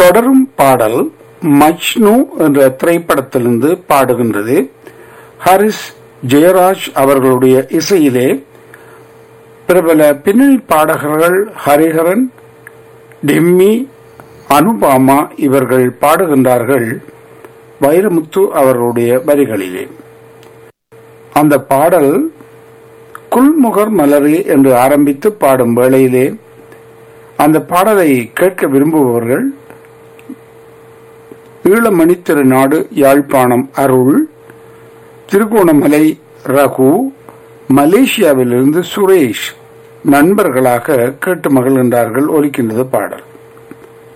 தொடரும் பாடல் மஜ்னு என்ற திரைப்படத்திலிருந்து பாடுகின்றது ஹரிஸ் ஜெயராஜ் அவர்களுடைய இசையிலே பிரபல பின்னணி பாடகர்கள் ஹரிஹரன் டெம்மி அனுபாமா இவர்கள் பாடுகின்றார்கள் வைரமுத்து அவர்களுடைய வரிகளிலே அந்த பாடல் குல்முகர் மலரே என்று ஆரம்பித்து பாடும் வேளையிலே அந்த பாடலை கேட்க விரும்புபவர்கள் ஈழமணி திருநாடு யாழ்ப்பாணம் அருள் திருகோணமலை ரகு மலேசியாவிலிருந்து சுரேஷ் நண்பர்களாக கேட்டு மகிழ்கின்றார்கள் ஒலிக்கின்றது பாடல்